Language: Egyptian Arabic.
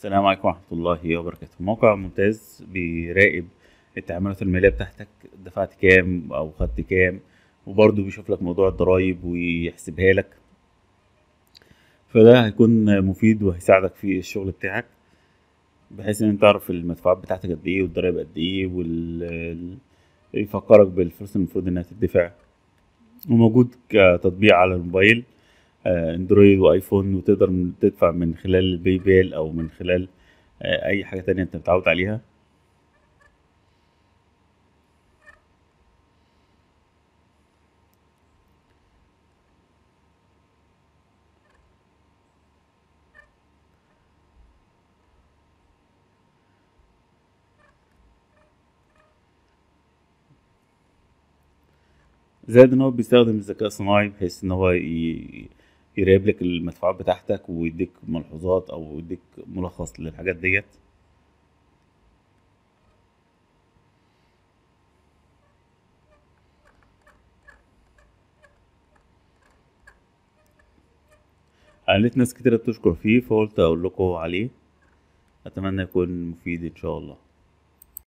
السلام عليكم ورحمة الله وبركاته موقع ممتاز بيراقب التعاملات المالية بتاعتك دفعت كام أو خدت كام وبرضه بيشوف لك موضوع الضرايب ويحسبها لك فده هيكون مفيد وهيساعدك في الشغل بتاعك بحيث ان انت تعرف المدفوعات بتاعتك قد ايه والضرايب قد ايه وال ال- يفكرك بالفلوس المفروض انها تدفع وموجود كتطبيق على الموبايل آه، اندرويد وايفون وتقدر تدفع من خلال الباي بال او من خلال آه، اي حاجة تانية انت متعود عليها زائد ان هو بيستخدم الذكاء الصناعي بحيث ان هو ي- يراقب لك المدفوعات بتاعتك ويديك ملحوظات او يديك ملخص للحاجات ديت انا لقيت ناس كتيرة بتشكر فيه فقلت اقول لكم عليه اتمنى يكون مفيد ان شاء الله